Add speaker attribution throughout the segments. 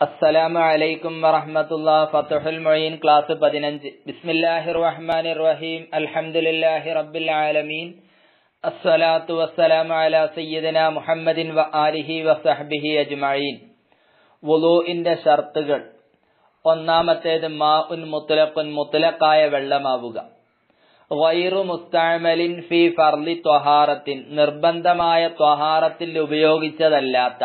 Speaker 1: അസ്സലാമു അലൈക്കും വറഹ്മത്തുള്ള ഫത്തുഹുൽ മൊയ്ൻ ക്ലാസ് പതിനഞ്ച് ബിസ്മില്ലാഹിർ റഹ്മാനിർ റഹീം അൽഹംദുലില്ലാഹി റബ്ബിൽ ആലമീൻ അസ്സലാത്തു വസ്സലാമു അലാ സയ്യിദിന മുഹമ്മദിൻ വ ആലിഹി വസഹ്ബിഹി അജ്മഈൻ വുളൂഇന്റെ ഷർത്തുകൾ ഒന്നാമത്തേത് മാ ഉൻ മുത്തലഖുൻ മുത്തലഖായ വെള്ളമാവുക ഗൈറു മുസ്തഅമലിൻ ഫി ഫർളി ത്വഹാറത്തിൻ നിർബന്ധമായ ത്വഹാറത്തിൽ ഉപയോഗിച്ചതല്ലാത്ത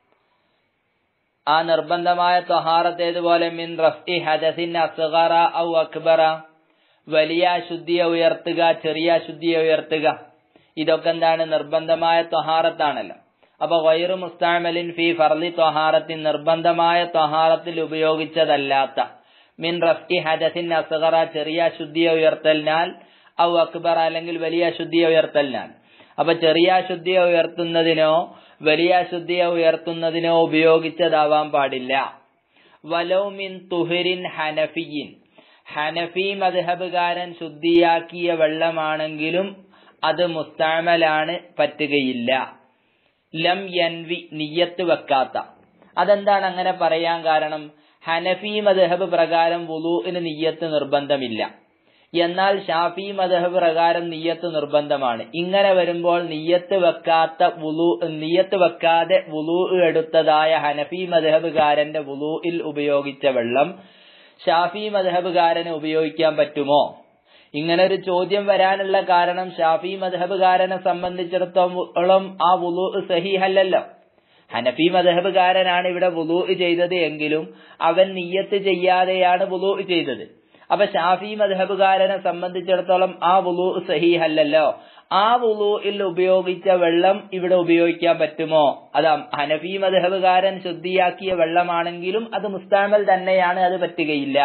Speaker 1: ആ നിർബന്ധമായ ത്വഹാറത്ത് ഏതുപോലെ മിൻ റഫ്ഇ ഹദസിൻ അസ്ഗറ ഔ അക്ബറ വലിയ അശുദ്ധിയെ ഉയർത്തുക ചെറിയ അശുദ്ധിയെ ഉയർത്തുക ഇതൊക്കെ എന്താണ് നിർബന്ധമായ ത്വഹാറത്താണല്ലോ അപ്പൊ വൈറു മുസ്താമലിൻ ഫി ഫർലി ത്വഹാറത്തിൻ നിർബന്ധമായ ത്വഹാറത്തിൽ ഉപയോഗിച്ചതല്ലാത്ത മിൻ റഫ്ഇ ഹദസിൻ അസ്ഗറ ചെറിയ അശുദ്ധിയെ ഉയർത്തലിനാൽ ഔ അക്ബർ അല്ലെങ്കിൽ വലിയ അശുദ്ധിയെ ഉയർത്തലിനാൽ അപ്പൊ ചെറിയ അശുദ്ധിയെ ഉയർത്തുന്നതിനോ വലിയ അശുദ്ധിയെ ഉയർത്തുന്നതിനോ ഉപയോഗിച്ചതാവാൻ പാടില്ല വലൗ മിൻ തുഹരിൻ ഹനഫിയിൻ ഹനഫി മദ്ഹബുകാരൻ ശുദ്ധിയാക്കിയ വെള്ളമാണെങ്കിലും അത് മുസ്താമലാണ് പറ്റുകയില്ല ലം യൻവി നിയ്യത്ത് വെക്കാത്ത അതെന്താണ് അങ്ങനെ പറയാൻ കാരണം ഹനഫി മദ്ഹബ് പ്രകാരം വുളൂഇന് നിയ്യത്ത് നിർബന്ധമില്ല എന്നാൽ ഷാഫി മദഹബ് പ്രകാരം നിയ്യത്ത് നിർബന്ധമാണ് ഇങ്ങനെ വരുമ്പോൾ നിയ്യത്ത് വെക്കാത്ത വുളു നിയ്യത്ത് വെക്കാതെ വുളു എടുത്തതായ ഹനഫി മദഹബുകാരന്റെ വുളുയിൽ ഉപയോഗിച്ച വെള്ളം ഷാഫി മദഹബുകാരന് ഉപയോഗിക്കാൻ പറ്റുമോ ഇങ്ങനെ ഒരു ചോദ്യം വരാനുള്ള കാരണം ഷാഫി മദഹബുകാരനെ സംബന്ധിച്ചിടത്തോളം ആ വുളു സഹിഹല്ലല്ലോ ഹനഫി മദഹബുകാരനാണ് ഇവിടെ വുളു ചെയ്തത് എങ്കിലും അവൻ നിയ്യത്ത് ചെയ്യാതെയാണ് വുളു ചെയ്തത് അപ്പൊ ഷാഫി മദ്ഹബുകാരനെ സംബന്ധിച്ചിടത്തോളം ആ വുളു സഹീഹല്ലല്ലോ ആ വുളുയിൽ ഉപയോഗിച്ച വെള്ളം ഇവിടെ ഉപയോഗിക്കാൻ പറ്റുമോ അതാ ഹനഫി മദ്ഹബുകാരൻ ശുദ്ധിയാക്കിയ വെള്ളമാണെങ്കിലും അത് മുസ്താമൽ തന്നെയാണ് അത് പറ്റുകയില്ല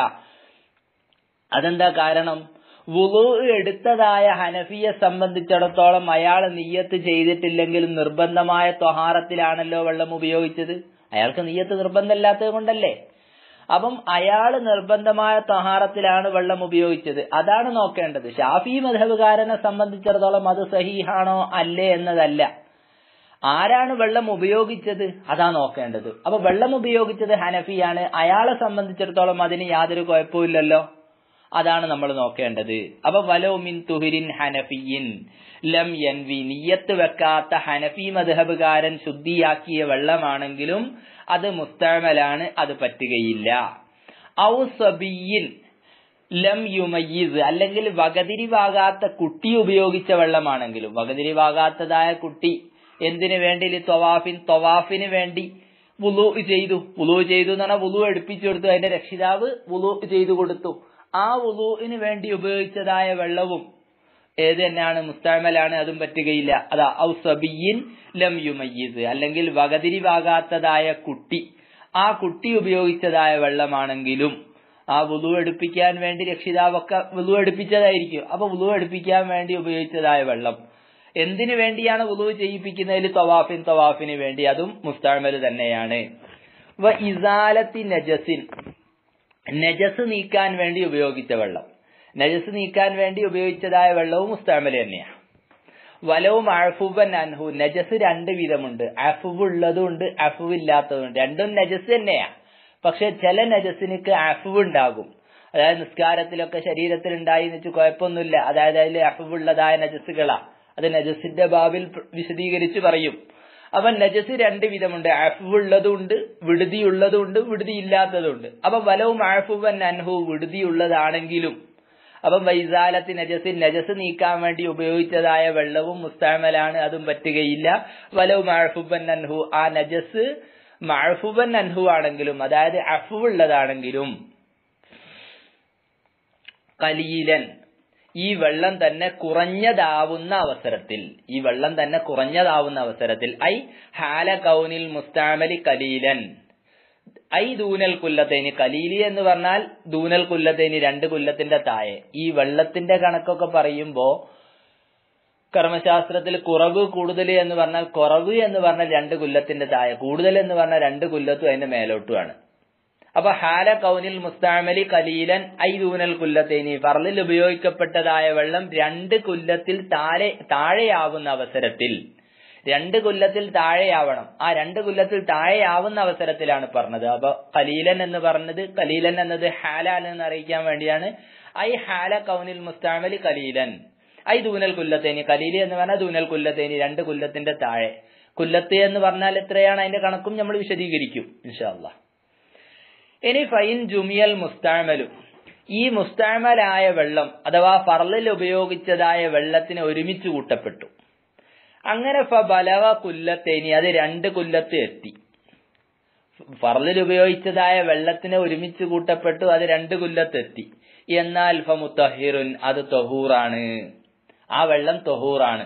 Speaker 1: അതെന്താ കാരണം വുളു എടുത്തതായ ഹനഫിയെ സംബന്ധിച്ചിടത്തോളം അയാൾ നിയ്യത്ത് ചെയ്തിട്ടില്ലെങ്കിലും നിർബന്ധമായ ത്വഹാറത്തിലാണല്ലോ വെള്ളം ഉപയോഗിച്ചത് അയാൾക്ക് നിയ്യത്ത് നിർബന്ധമില്ലാത്തത് കൊണ്ടല്ലേ അപ്പം അയാൾ നിർബന്ധമായ തഹാറത്തിലാണ് വെള്ളം ഉപയോഗിച്ചത് അതാണ് നോക്കേണ്ടത് ഷാഫി മധബുകാരനെ സംബന്ധിച്ചിടത്തോളം അത് സഹീഹാണോ അല്ലേ എന്നതല്ല ആരാണ് വെള്ളം ഉപയോഗിച്ചത് അതാ നോക്കേണ്ടത് അപ്പൊ വെള്ളം ഉപയോഗിച്ചത് ഹനഫിയാണ് അയാളെ സംബന്ധിച്ചിടത്തോളം അതിന് യാതൊരു കുഴപ്പമില്ലല്ലോ അതാണ് നമ്മൾ നോക്കേണ്ടത് അപ്പൊ വലോ മിൻ തുഹിരിൻ ഹനഫിയിൻ ലം യൻവി നിയ്യത്ത് വെക്കാത്ത ഹനഫി മധബുകാരൻ ശുദ്ധിയാക്കിയ വെള്ളമാണെങ്കിലും അത് മുസ്തമലാണ് അത് പറ്റുകയില്ല ഔ സബിയിൻ ലം യുമയ്യിസ് അല്ലെങ്കിൽ വകതിരിവാകാത്ത കുട്ടി ഉപയോഗിച്ച വെള്ളമാണെങ്കിലും വകതിരിവാകാത്തതായ കുട്ടി എന്തിനു വേണ്ടി തൊവാഫിൻ തൊവാഫിന് വേണ്ടി വുളു ചെയ്തു വുളു ചെയ്തു എന്ന് പറഞ്ഞാൽ വുളു എടുപ്പിച്ചു കൊടുത്തു അതിന്റെ രക്ഷിതാവ് വുളു ചെയ്തു കൊടുത്തു ആ വുളുവിന് വേണ്ടി ഉപയോഗിച്ചതായ വെള്ളവും ഏത് തന്നെയാണ് മുസ്താമലാണ് അതും പറ്റുകയില്ല അതാ ഔ സബിയിൻ ലം യുമയ്യിസ് അല്ലെങ്കിൽ വകതിരിവാകാത്തതായ കുട്ടി ആ കുട്ടി ഉപയോഗിച്ചതായ വെള്ളമാണെങ്കിലും ആ വുളു എടുപ്പിക്കാൻ വേണ്ടി രക്ഷിതാവൊക്കെ വുളു എടുപ്പിച്ചതായിരിക്കും അപ്പൊ വുളു എടുപ്പിക്കാൻ വേണ്ടി ഉപയോഗിച്ചതായ വെള്ളം എന്തിനു വേണ്ടിയാണ് വുളു ചെയ്യിപ്പിക്കുന്നതിൽ തവാഫിൻ തവാഫിന് വേണ്ടി അതും മുസ്താമൽ തന്നെയാണ് വ ഇസാലത്തി നജസിൻ നജസ് നീക്കാൻ വേണ്ടി ഉപയോഗിച്ച വെള്ളം നജസ് നീക്കാൻ വേണ്ടി ഉപയോഗിച്ചതായ വെള്ളവും മുസ്താമൽ തന്നെയാണ് വലവും അഫുബൻ അൻഹു നജസ് രണ്ട് വിധമുണ്ട് അഫുവ് ഉള്ളതുണ്ട് അഫുവ് ഇല്ലാത്തതുണ്ട് രണ്ടും നജസ് തന്നെയാണ് പക്ഷെ ചില നജസിനക്ക് അഫുവ് ഉണ്ടാകും അതായത് നിസ്കാരത്തിലൊക്കെ ശരീരത്തിൽ ഉണ്ടായി എന്ന് വെച്ച് കുഴപ്പമൊന്നുമില്ല അതായത് അതിൽ അഫുവ് ഉള്ളതായ നജസുകളാ അത് നജസിന്റെ ബാബിൽ വിശദീകരിച്ച് പറയും അപ്പൊ നജസ് രണ്ട് വിധമുണ്ട് അഫുവ് ഉള്ളതുണ്ട് വിടുതി ഉള്ളതുണ്ട് വിടുതി ഇല്ലാത്തതുണ്ട് അപ്പൊ വലവും അഫുവൻ അൻഹു വിടുതി ഉള്ളതാണെങ്കിലും അപ്പം വൈസാലത്തി നജസിൻ നജസ് നീക്കാൻ വേണ്ടി ഉപയോഗിച്ചതായ വെള്ളവും മുസ്താമലാണ് അതും പറ്റുകയില്ല വലവ് മഴഫുബൻ അൻഹു ആ നജസ് മഴഫുബൻ അൻഹു ആണെങ്കിലും അതായത് അഫുവുള്ളതാണെങ്കിലും കലീലൻ ഈ വെള്ളം തന്നെ കുറഞ്ഞതാവുന്ന അവസരത്തിൽ ഈ വെള്ളം തന്നെ കുറഞ്ഞതാവുന്ന അവസരത്തിൽ ഐ ഹാല കൗനിൽ മുസ്താമലി കലീലൻ ഐ ദൂനൽ കുല്ലത്തേന് കലീലി എന്ന് പറഞ്ഞാൽ ദൂനൽ കുല്ലത്തേന് രണ്ട് കുല്ലത്തിന്റെ താഴെ ഈ വെള്ളത്തിന്റെ കണക്കൊക്കെ പറയുമ്പോ കർമ്മശാസ്ത്രത്തിൽ കുറവ് കൂടുതൽ എന്ന് പറഞ്ഞാൽ കുറവ് എന്ന് പറഞ്ഞാൽ രണ്ട് കുല്ലത്തിന്റെ താഴെ കൂടുതൽ എന്ന് പറഞ്ഞാൽ രണ്ട് കുല്ലത്തും അതിന്റെ മേലോട്ടുമാണ് അപ്പൊ ഹാല കൗനിൽ മുസ്താമലി കലീലൻ ഐ ദൂനൽ കുല്ലത്തേനി ഫർലിൽ ഉപയോഗിക്കപ്പെട്ടതായ വെള്ളം രണ്ട് കുല്ലത്തിൽ താഴെ താഴെയാവുന്ന അവസരത്തിൽ രണ്ട് കൊല്ലത്തിൽ താഴെയാവണം ആ രണ്ട് കൊല്ലത്തിൽ താഴെയാവുന്ന അവസരത്തിലാണ് പറഞ്ഞത് അപ്പൊ കലീലൻ എന്ന് പറഞ്ഞത് കലീലൻ എന്നത് ഹാലാൻ എന്ന് അറിയിക്കാൻ വേണ്ടിയാണ് ഐ ഹാല കൗനിൽ മുസ്താമലി കലീലൻ ഐ ദൂനൽ കുല്ലത്തേനി കലീലി എന്ന് പറഞ്ഞാൽ ദൂനൽ കുല്ലത്തേനി രണ്ട് കുല്ലത്തിന്റെ താഴെ കുല്ലത്ത് എന്ന് പറഞ്ഞാൽ എത്രയാണ് അതിന്റെ കണക്കും നമ്മൾ വിശദീകരിക്കും ഇൻഷാല്ല ഇനി ഫൈൻ ജുമിയൽ മുസ്താമലു ഈ മുസ്താമലായ വെള്ളം അഥവാ ഫർലിൽ ഉപയോഗിച്ചതായ വെള്ളത്തിന് ഒരുമിച്ച് കൂട്ടപ്പെട്ടു അങ്ങനെ ഫലവ കുല്ലത്തേനി അത് രണ്ട് കുല്ലത്ത് എത്തി ഫർലിൽ ഉപയോഗിച്ചതായ വെള്ളത്തിന് ഒരുമിച്ച് കൂട്ടപ്പെട്ടു അത് രണ്ട് കുല്ലത്തെത്തി എന്നാൽ ഫമുത്തഹിറുൻ അത് തൊഹൂറാണ് ആ വെള്ളം തൊഹൂറാണ്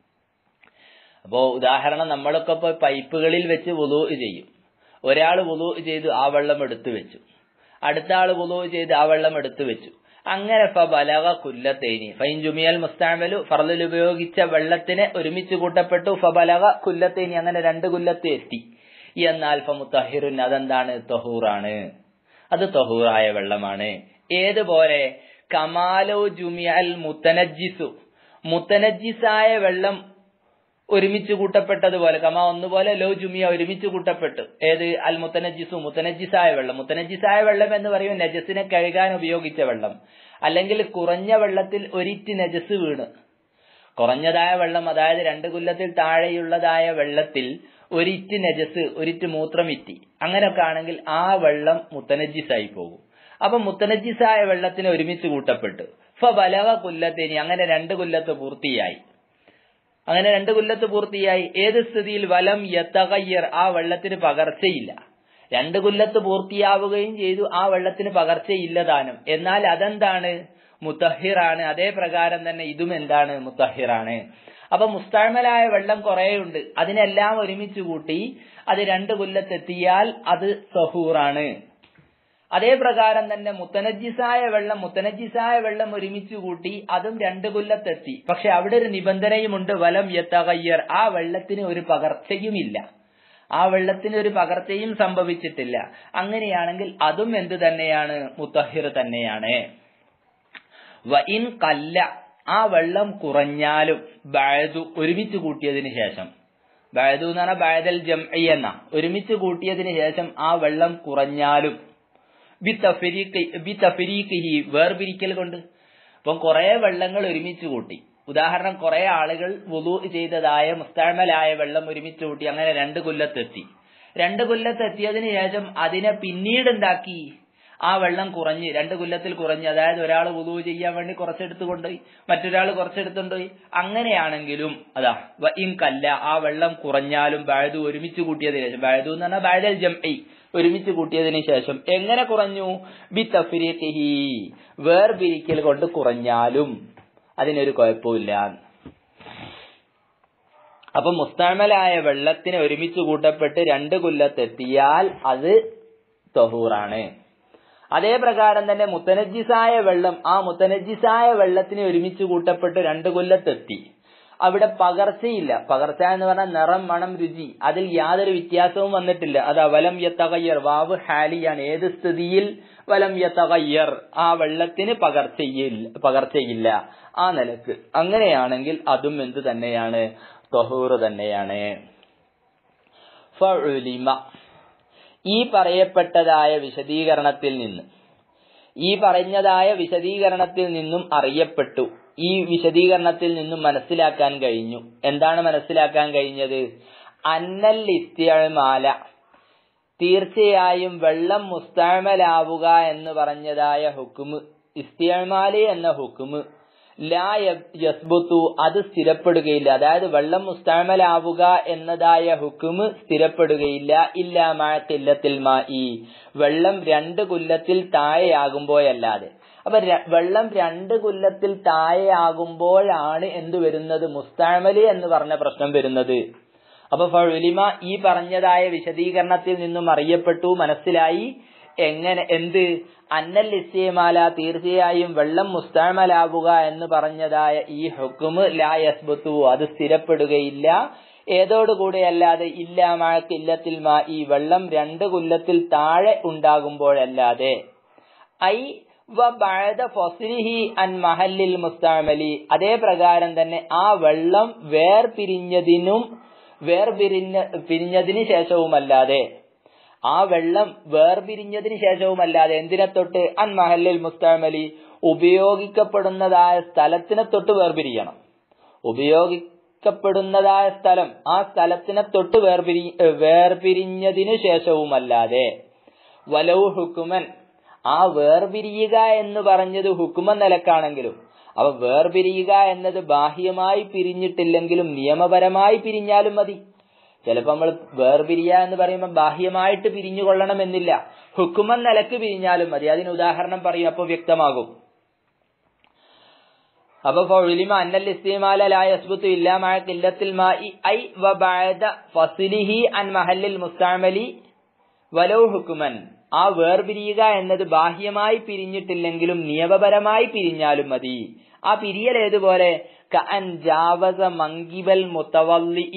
Speaker 1: അപ്പോ ഉദാഹരണം നമ്മളൊക്കെ ഇപ്പൊ പൈപ്പുകളിൽ വെച്ച് വുളു ചെയ്യും ഒരാൾ വുളു ചെയ്തു ആ വെള്ളം എടുത്തു വെച്ചു അടുത്ത ആൾ വുളു ചെയ്ത് ആ വെള്ളം എടുത്തു വെച്ചു അങ്ങനെ ഫലക കുല്ലത്തേനി ഫൈൻ ജുമിയൽ മുസ്താമലു ഫർലിൽ ഉപയോഗിച്ച വെള്ളത്തിന് ഒരുമിച്ച് കൂട്ടപ്പെട്ടു ഫബലക കുല്ലത്തേനി അങ്ങനെ രണ്ട് കുല്ലത്ത് എത്തി എന്നാൽ ഫമുത്തഹിറുൻ അതെന്താണ് തൊഹൂറാണ് അത് തൊഹൂറായ വെള്ളമാണ് ഏതുപോലെ കമാലോ ജുമിയൽ മുത്തനജിസു മുത്തനജിസായ വെള്ളം ഒരുമിച്ച് കൂട്ടപ്പെട്ടതുപോലെ കമ ഒന്നുപോലെ ലോ ജുമിയ ഒരുമിച്ച് കൂട്ടപ്പെട്ടു ഏത് അൽ മുത്തനജിസു മുത്തനജിസായ വെള്ളം മുത്തനജിസായ വെള്ളം എന്ന് പറയും നജസിനെ കഴുകാൻ ഉപയോഗിച്ച വെള്ളം അല്ലെങ്കിൽ കുറഞ്ഞ വെള്ളത്തിൽ ഒരിറ്റ് നജസ് വീണ് കുറഞ്ഞതായ വെള്ളം അതായത് രണ്ട് കൊല്ലത്തിൽ താഴെയുള്ളതായ വെള്ളത്തിൽ ഒരിറ്റ് നജസ് ഒരിറ്റ് മൂത്രമിറ്റി അങ്ങനെയൊക്കെ ആണെങ്കിൽ ആ വെള്ളം മുത്തനജിസായി പോകും അപ്പൊ മുത്തനജിസായ വെള്ളത്തിന് ഒരുമിച്ച് കൂട്ടപ്പെട്ടു ഫ ബലവ കുല്ലത്തേനി അങ്ങനെ രണ്ട് കൊല്ലത്ത് പൂർത്തിയായി അങ്ങനെ രണ്ട് കൊല്ലത്ത് പൂർത്തിയായി ഏത് സ്ഥിതിയിൽ വലം യത്തകയ്യർ ആ വെള്ളത്തിന് പകർച്ചയില്ല രണ്ട് കൊല്ലത്ത് പൂർത്തിയാവുകയും ചെയ്തു ആ വെള്ളത്തിന് പകർച്ചയില്ല താനും എന്നാൽ അതെന്താണ് മുത്തഹിറാണ് അതേ പ്രകാരം തന്നെ ഇതും എന്താണ് മുത്തഹിറാണ് അപ്പൊ മുസ്താമലായ വെള്ളം കുറേയുണ്ട് അതിനെല്ലാം ഒരുമിച്ച് കൂട്ടി അത് രണ്ട് കൊല്ലത്തെത്തിയാൽ അത് സഹൂറാണ് അതേ പ്രകാരം തന്നെ മുത്തനജിസായ വെള്ളം മുത്തനജിസായ വെള്ളം ഒരുമിച്ച് കൂട്ടി അതും രണ്ട് കൊല്ലത്തെത്തി പക്ഷെ അവിടെ ഒരു നിബന്ധനയുമുണ്ട് വലം യത്തകയ്യർ ആ വെള്ളത്തിന് ഒരു പകർച്ചയുമില്ല ആ വെള്ളത്തിന് ഒരു പകർച്ചയും സംഭവിച്ചിട്ടില്ല അങ്ങനെയാണെങ്കിൽ അതും എന്ത് തന്നെയാണ് മുത്തഹിർ തന്നെയാണ് വഇൻ കല്ല ആ വെള്ളം കുറഞ്ഞാലും ബായതു ഒരുമിച്ച് കൂട്ടിയതിന് ശേഷം ബായതു എന്ന് പറഞ്ഞാൽ ബായതൽ ജം എന്ന ഒരുമിച്ച് കൂട്ടിയതിന് ശേഷം ആ വെള്ളം കുറഞ്ഞാലും ബിത്തഫരീഖി വേർപിരിക്കൽ കൊണ്ട് അപ്പം കുറെ വെള്ളങ്ങൾ ഒരുമിച്ച് കൂട്ടി ഉദാഹരണം കുറെ ആളുകൾ വുളു ചെയ്തതായ മുസ്താമലായ വെള്ളം ഒരുമിച്ച് കൂട്ടി അങ്ങനെ രണ്ട് കൊല്ലത്തെത്തി രണ്ട് കൊല്ലത്തെത്തിയതിനു ശേഷം അതിനെ പിന്നീട് എന്താക്കി ആ വെള്ളം കുറഞ്ഞ് രണ്ട് കൊല്ലത്തിൽ കുറഞ്ഞ് അതായത് ഒരാൾ വുളു ചെയ്യാൻ വേണ്ടി കുറച്ചെടുത്ത് കൊണ്ടുപോയി മറ്റൊരാൾ കുറച്ചെടുത്തുകൊണ്ടുപോയി അങ്ങനെയാണെങ്കിലും അതാ ഇൻ കല്ല ആ വെള്ളം കുറഞ്ഞാലും ബാഴതു ഒരുമിച്ച് കൂട്ടിയതിനു ശേഷം ബാഴതു എന്ന് പറഞ്ഞാൽ ബാഴൽ ജംഐ ഒരുമിച്ച് കൂട്ടിയതിനു ശേഷം എങ്ങനെ കുറഞ്ഞു ബി തഫിരിഹി വേർപിരിക്കൽ കൊണ്ട് കുറഞ്ഞാലും അതിനൊരു കുഴപ്പമില്ല അപ്പൊ മുസ്താമലായ വെള്ളത്തിന് ഒരുമിച്ച് കൂട്ടപ്പെട്ട് രണ്ട് കൊല്ലത്തെത്തിയാൽ അത് തൊഹൂറാണ് അതേ പ്രകാരം തന്നെ മുത്തനജിസായ വെള്ളം ആ മുത്തനജിസായ വെള്ളത്തിന് ഒരുമിച്ച് കൂട്ടപ്പെട്ട് രണ്ട് കൊല്ലത്തെത്തി അവിടെ പകർച്ചയില്ല പകർച്ച എന്ന് പറഞ്ഞാൽ നിറം മണം രുചി അതിൽ യാതൊരു വ്യത്യാസവും വന്നിട്ടില്ല അത് വലം യത്തകയ്യർ വാവ് ഹാലിയാണ് ഏത് സ്ഥിതിയിൽ വലം യത്തകയ്യർ ആ വെള്ളത്തിന് പകർച്ചയില്ല പകർച്ചയില്ല ആ നിലക്ക് അങ്ങനെയാണെങ്കിൽ അതും എന്ത് തന്നെയാണ് തൊഹൂർ തന്നെയാണ് ഫഉലിമ ഈ പറയപ്പെട്ടതായ വിശദീകരണത്തിൽ നിന്ന് ഈ പറഞ്ഞതായ വിശദീകരണത്തിൽ നിന്നും അറിയപ്പെട്ടു ഈ വിശദീകരണത്തിൽ നിന്നും മനസ്സിലാക്കാൻ കഴിഞ്ഞു എന്താണ് മനസ്സിലാക്കാൻ കഴിഞ്ഞത് അന്നൽ ഇസ്തിയമാല തീർച്ചയായും വെള്ളം മുസ്താമലാവുക എന്ന് പറഞ്ഞതായ ഹുക്കുമ് ഇസ്തിയമാലി എന്ന ഹുക്കുമ് ലാ യസ്ബുത്തു അത് സ്ഥിരപ്പെടുകയില്ല അതായത് വെള്ളം മുസ്താമലാവുക എന്നതായ ഹുക്കുമ് സ്ഥിരപ്പെടുകയില്ല ഇല്ല മാക്കില്ലത്തിൽ മാ ഈ വെള്ളം രണ്ട് കുല്ലത്തിൽ താഴെയാകുമ്പോഴല്ലാതെ അപ്പൊ വെള്ളം രണ്ട് കുല്ലത്തിൽ താഴെയാകുമ്പോഴാണ് എന്ത് വരുന്നത് മുസ്താമലി എന്ന് പറഞ്ഞ പ്രശ്നം വരുന്നത് അപ്പൊ ഫഴുലിമ ഈ പറഞ്ഞതായ വിശദീകരണത്തിൽ നിന്നും അറിയപ്പെട്ടു മനസ്സിലായി എങ്ങനെ എന്ത് അന്നൽ ഇസ്യമാല തീർച്ചയായും വെള്ളം മുസ്താമലാവുക എന്ന് പറഞ്ഞതായ ഈ ഹുക്കുമ് ലാ യസ്ബത്തു അത് സ്ഥിരപ്പെടുകയില്ല ഏതോടുകൂടെ അല്ലാതെ ഇല്ല മഴക്ക് ഇല്ലത്തിൽ മാ ഈ വെള്ളം രണ്ട് കുല്ലത്തിൽ താഴെ ഉണ്ടാകുമ്പോഴല്ലാതെ ഐ ഫൊസിലിഹി അൻ മഹല്ലിൽ മുസ്താമലി അതേ പ്രകാരം തന്നെ ആ വെള്ളം വേർപിരിഞ്ഞതിനും വേർപിരിഞ്ഞ പിരിഞ്ഞതിന് ശേഷവുമല്ലാതെ ആ വെള്ളം വേർപിരിഞ്ഞതിന് ശേഷവുമല്ലാതെ എന്തിനെ തൊട്ട് അൻ മഹല്ലിൽ മുസ്താമലി ഉപയോഗിക്കപ്പെടുന്നതായ സ്ഥലത്തിനെ തൊട്ട് വേർപിരിയണം ഉപയോഗിക്കപ്പെടുന്നതായ സ്ഥലം ആ സ്ഥലത്തിനെ തൊട്ട് വേർപിരി വേർപിരിഞ്ഞതിനു ശേഷവുമല്ലാതെ വലൗ ഹുക്കുമൻ ആ വേർപിരിയുക എന്ന് പറഞ്ഞത് ഹുക്കുമൻ നിലക്കാണെങ്കിലും അവ വേർപിരിയുക എന്നത് ബാഹ്യമായി പിരിഞ്ഞിട്ടില്ലെങ്കിലും നിയമപരമായി പിരിഞ്ഞാലും മതി ചിലപ്പോ നമ്മൾ വേർപിരിയ എന്ന് പറയുമ്പോൾ ബാഹ്യമായിട്ട് പിരിഞ്ഞു കൊള്ളണം എന്നില്ല ഹുക്കുമൻ നിലക്ക് പിരിഞ്ഞാലും മതി അതിന് ഉദാഹരണം പറയും അപ്പൊ വ്യക്തമാകും അപ്പൊ ഫൗലിമ അന്നൽ ഇസ്തിമാല ലാ യസ്ബുത്തു ഇല്ലാ മഅ ഖില്ലത്തിൽ മാഇ ഐ വ ബഅദ ഫസ്ലിഹി അൻ മഹല്ലിൽ മുസ്തഅമലി വലൗ ഹുക്കുമൻ ആ വേർപിരിയുക എന്നത് ബാഹ്യമായി പിരിഞ്ഞിട്ടില്ലെങ്കിലും നിയമപരമായി പിരിഞ്ഞാലും മതി ആ പിരിയൽ ഏതുപോലെ കഅൻ ജാവസ മങ്കിബൽ മുത്തവല്ലി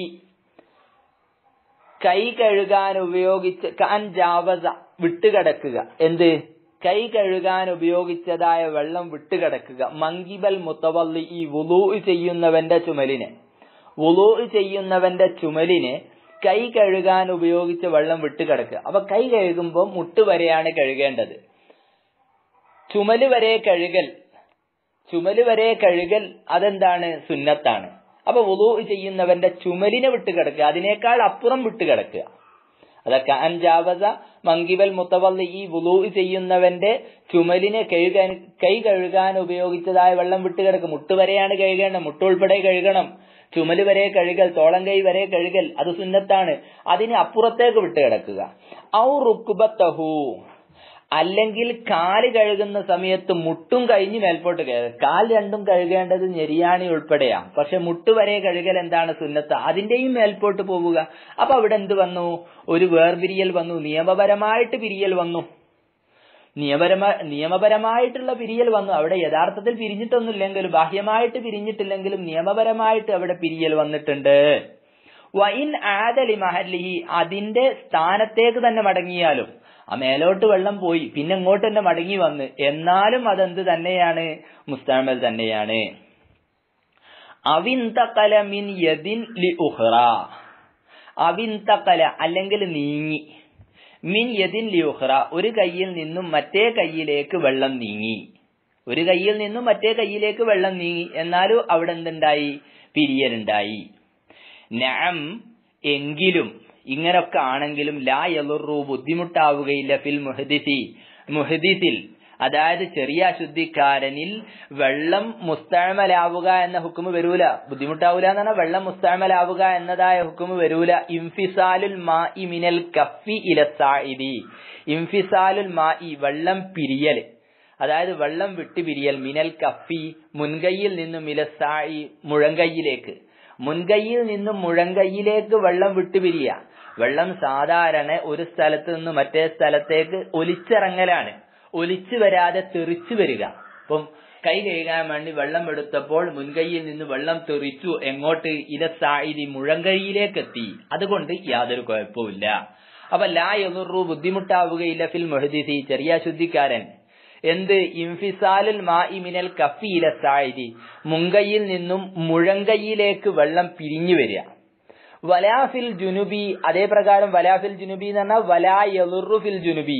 Speaker 1: കൈ കഴുകാൻ ഉപയോഗിച്ച് കഅൻ ജാവസ വിട്ടുകിടക്കുക എന്ത് കൈ കഴുകാൻ ഉപയോഗിച്ചതായ വെള്ളം വിട്ടുകിടക്കുക മങ്കിബൽ മുത്തവല്ലി ഈ വുളൂ ചെയ്യുന്നവന്റെ ചുമലിനെ വുളൂ ചെയ്യുന്നവന്റെ ചുമലിനെ കൈ കഴുകാൻ ഉപയോഗിച്ച വെള്ളം വിട്ടുകിടക്കുക അപ്പൊ കൈ കഴുകുമ്പോൾ മുട്ട് വരെയാണ് കഴുകേണ്ടത് ചുമല് വരെ കഴുകൽ ചുമല് വരെ കഴുകൽ അതെന്താണ് സുന്നത്താണ് അപ്പൊ വുളൂ ചെയ്യുന്നവന്റെ ചുമലിനെ വിട്ടുകിടക്കുക അതിനേക്കാൾ അപ്പുറം വിട്ടുകിടക്കുക അതൊക്കെ അൻജാവസ മങ്കിബൽ മുത്തവല്ലി ഈ വുളൂ ചെയ്യുന്നവന്റെ ചുമലിനെ കഴുകാൻ കൈ കഴുകാൻ ഉപയോഗിച്ചതായ വെള്ളം വിട്ടുകിടക്കും മുട്ട് വരെയാണ് കഴുകേണ്ടത് മുട്ട് ഉൾപ്പെടെ കഴുകണം ചുമല് വരെ കഴുകൽ തോളം കൈ വരെ കഴുകൽ അത് സുന്നത്താണ് അതിന് അപ്പുറത്തേക്ക് വിട്ടുകിടക്കുക ഔ റുക്കുബത്തഹു അല്ലെങ്കിൽ കാല് കഴുകുന്ന സമയത്ത് മുട്ടും കഴിഞ്ഞ് മേൽപോട്ട് കയറുക കാൽ രണ്ടും കഴുകേണ്ടത് ഞെരിയാണി ഉൾപ്പെടെയാ പക്ഷെ മുട്ട് വരെ കഴുകൽ എന്താണ് സുന്നത്ത് അതിന്റെയും മേൽപോട്ട് പോവുക അപ്പൊ അവിടെ എന്ത് വന്നു ഒരു വേർപിരിയൽ വന്നു നിയമപരമായിട്ട് പിരിയൽ വന്നു നിയമപരമായ നിയമപരമായിട്ടുള്ള പിരിയൽ വന്നു അവിടെ യഥാർത്ഥത്തിൽ പിരിഞ്ഞിട്ടൊന്നുമില്ലെങ്കിലും ബാഹ്യമായിട്ട് പിരിഞ്ഞിട്ടില്ലെങ്കിലും നിയമപരമായിട്ട് അവിടെ പിരിയൽ വന്നിട്ടുണ്ട് വൈൻ ആദലി മഹല്ലിഹി അതിന്റെ സ്ഥാനത്തേക്ക് തന്നെ മടങ്ങിയാലും ആ മേലോട്ട് വെള്ളം പോയി പിന്നെ ഇങ്ങോട്ട് തന്നെ മടങ്ങി വന്ന് എന്നാലും അതെന്ത് തന്നെയാണ് മുസ്താമൽ തന്നെയാണ് അവിന്തകല മിൻ യദിൻ ലി ഉഹ്റ അവിന്തകല അല്ലെങ്കിൽ നീങ്ങി മിൻ യദിൻ ലി ഉഹ്റ ഒരു കയ്യിൽ നിന്നും മറ്റേ കയ്യിലേക്ക് വെള്ളം നീങ്ങി ഒരു കയ്യിൽ നിന്നും മറ്റേ കയ്യിലേക്ക് വെള്ളം നീങ്ങി എന്നാലും അവിടെ എന്തുണ്ടായി പിരിയലുണ്ടായി നഅം എങ്കിലും ഇങ്ങനൊക്കെ ആണെങ്കിലും ലാ യലുറു ബുദ്ധിമുട്ടാവുകയില്ല ഫിൽ മുഹദിസി മുഹദിസിൽ അതായത് ചെറിയ അശുദ്ധിക്കാരനിൽ വെള്ളം മുസ്താമലാവുക എന്ന ഹുക്കുമ് വരൂല ബുദ്ധിമുട്ടാവൂല എന്ന് പറഞ്ഞാൽ വെള്ളം മുസ്താമലാവുക എന്നതായ ഹുക്കുമ് വരൂല ഇംഫിസാലുൽ മാ മിനൽ കഫി ഇലസാഇദി ഇംഫിസാലുൽ മാ വെള്ളം പിരിയൽ അതായത് വെള്ളം വിട്ട് പിരിയൽ മിനൽ കഫി മുൻകൈയിൽ നിന്നും ഇലസായി മുഴങ്കൈയിലേക്ക് മുൻകൈയിൽ നിന്നും മുഴങ്കൈയിലേക്ക് വെള്ളം വിട്ടുപിരിയ വെള്ളം സാധാരണ ഒരു സ്ഥലത്ത് നിന്ന് മറ്റേ സ്ഥലത്തേക്ക് ഒലിച്ചിറങ്ങലാണ് ഒലിച്ചു വരാതെ തെറിച്ചു വരിക ഇപ്പം കൈ കഴുകാൻ വേണ്ടി വെള്ളം എടുത്തപ്പോൾ മുൻകൈയിൽ നിന്ന് വെള്ളം തെറിച്ചു എങ്ങോട്ട് ഇലസായി മുഴങ്കൈയിലേക്ക് എത്തി അതുകൊണ്ട് യാതൊരു കുഴപ്പമില്ല അപ്പൊ ലാ എന്നുറു ബുദ്ധിമുട്ടാവുകയില്ല ഫിൽ മൊഹദിസി ചെറിയ ശുദ്ധിക്കാരൻ എന്ത് ഇംഫിസാലുൽ മാഇമിനൽ കഫിയില സായിരി മുങ്കയിൽ നിന്നും മുഴങ്കയിലേക്ക് വെള്ളം പിരിഞ്ഞു വരിക വലാഫിൽ ജുനുബി അതേ പ്രകാരം വലാഫിൽ ജുനുബി എന്ന് പറഞ്ഞാൽ വലാ യലുറു ഫിൽ ജുനുബി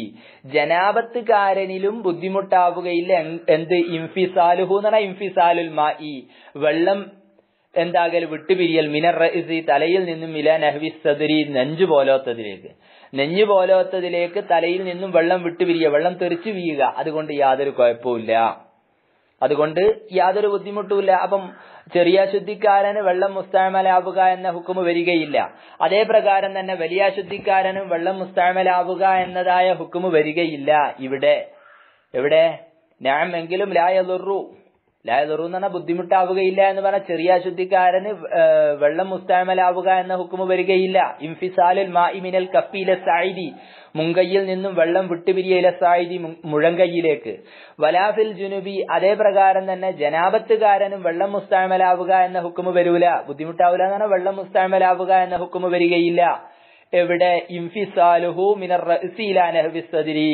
Speaker 1: ജനാപത്തുകാരനിലും ബുദ്ധിമുട്ടാവുകയില്ല എന്ത് ഇംഫിസാലുഹു എന്ന് പറഞ്ഞാൽ ഇംഫിസാലുൽ മാഇ വെള്ളം എന്താകൽ വിട്ടുപിരിയൽ മിനർ റഇസി തലയിൽ നിന്നും മില നഹ്വി സദരി നെഞ്ചു പോലോത്തതിലേക്ക് നെഞ്ഞു പോലോത്തതിലേക്ക് തലയിൽ നിന്നും വെള്ളം വിട്ടുപിരിയ വെള്ളം തെറിച്ചു വീഴുക അതുകൊണ്ട് യാതൊരു കുഴപ്പമില്ല അതുകൊണ്ട് യാതൊരു ബുദ്ധിമുട്ടുമില്ല അപ്പം ചെറിയ ശുദ്ധിക്കാരന് വെള്ളം മുസ്താമലാവുക എന്ന ഹുക്കുമ് വരികയില്ല അതേ പ്രകാരം തന്നെ വലിയ ശുദ്ധിക്കാരനും വെള്ളം മുസ്താമലാവുക എന്നതായ ഹുക്കുമ് വരികയില്ല ഇവിടെ എവിടെ ഞാൻ എങ്കിലും ലായലുറു ലായലുറു എന്ന് പറഞ്ഞാൽ ബുദ്ധിമുട്ടാവുകയില്ല എന്ന് പറഞ്ഞാൽ ചെറിയ ശുദ്ധിക്കാരന് വെള്ളം മുസ്താമലാവുക എന്ന ഹുക്കുമ് വരികയില്ല ഇംഫിസാലുൽ മാഇമിനൽ കഫീല സായിദി മുങ്കയ്യിൽ നിന്നും വെള്ളം വിട്ടുപിരിയയിലെ സായിദി മുഴങ്കയ്യിലേക്ക് വലാഫിൽ ജുനുബി അതേ പ്രകാരം തന്നെ ജനാപത്തുകാരനും വെള്ളം മുസ്താമലാവുക എന്ന ഹുക്കുമ് വരൂല ബുദ്ധിമുട്ടാവില്ല എന്ന് പറഞ്ഞാൽ വെള്ളം മുസ്താമലാവുക എന്ന ഹുക്കുമ് വരികയില്ല എവിടെ ഇംഫിസാലുഹു മിനർ റഅ്സില നഹ്വി സദരി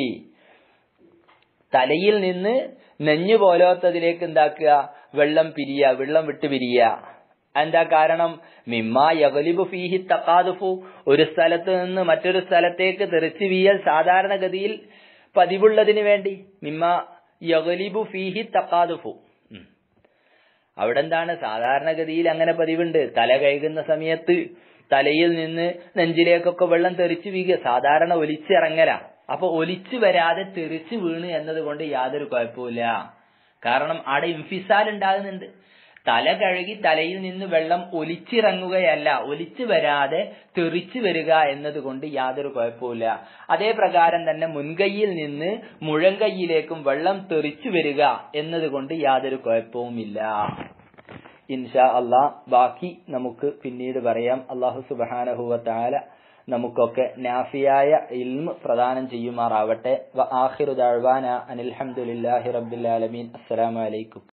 Speaker 1: തലയിൽ നിന്ന് നെഞ്ഞു പോലോത്തതിലേക്ക് എന്താക്കുക വെള്ളം പിരിയ വെള്ളം വിട്ട് പിരിയ എന്താ കാരണം മിമ്മ യഗലിബു ഫീഹി തക്കാതുഫു ഒരു സ്ഥലത്ത് നിന്ന് മറ്റൊരു സ്ഥലത്തേക്ക് തെറിച്ചു വീയൽ സാധാരണഗതിയിൽ പതിവുള്ളതിന് വേണ്ടി മിമ്മ യഗലിബു ഫീഹി തക്കാതുഫു അവിടെ എന്താണ് സാധാരണഗതിയിൽ അങ്ങനെ പതിവുണ്ട് തല കഴുകുന്ന സമയത്ത് തലയിൽ നിന്ന് നെഞ്ചിലേക്കൊക്കെ വെള്ളം തെറിച്ചു വീഴുക സാധാരണ ഒലിച്ചിറങ്ങല അപ്പൊ ഒലിച്ചു വരാതെ തെറിച്ചു വീണ് എന്നതുകൊണ്ട് യാതൊരു കുഴപ്പമില്ല കാരണം അവിടെ ഇംഫിസാൽ ഉണ്ടാകുന്നുണ്ട് തല കഴുകി തലയിൽ നിന്ന് വെള്ളം ഒലിച്ചിറങ്ങുകയല്ല ഒലിച്ചു വരാതെ തെറിച്ചു വരിക എന്നതുകൊണ്ട് യാതൊരു കുഴപ്പമില്ല അതേ പ്രകാരം തന്നെ മുൻകൈയിൽ നിന്ന് മുഴങ്കൈയിലേക്കും വെള്ളം തെറിച്ചു വരിക എന്നതുകൊണ്ട് യാതൊരു കുഴപ്പവുമില്ല ഇൻഷാ അള്ളാ ബാക്കി നമുക്ക് പിന്നീട് പറയാം അള്ളാഹു സുബാനഹുവ താല നമുക്കൊക്കെ നാഫിയായ ഇൽമ് പ്രദാനം ചെയ്യുമാറാവട്ടെ വ ആഖിറു ദഅ്വാന അനിൽ ഹംദുലില്ലാഹി റബ്ബിൽ ആലമീൻ അസ്സലാമു അലൈക്കും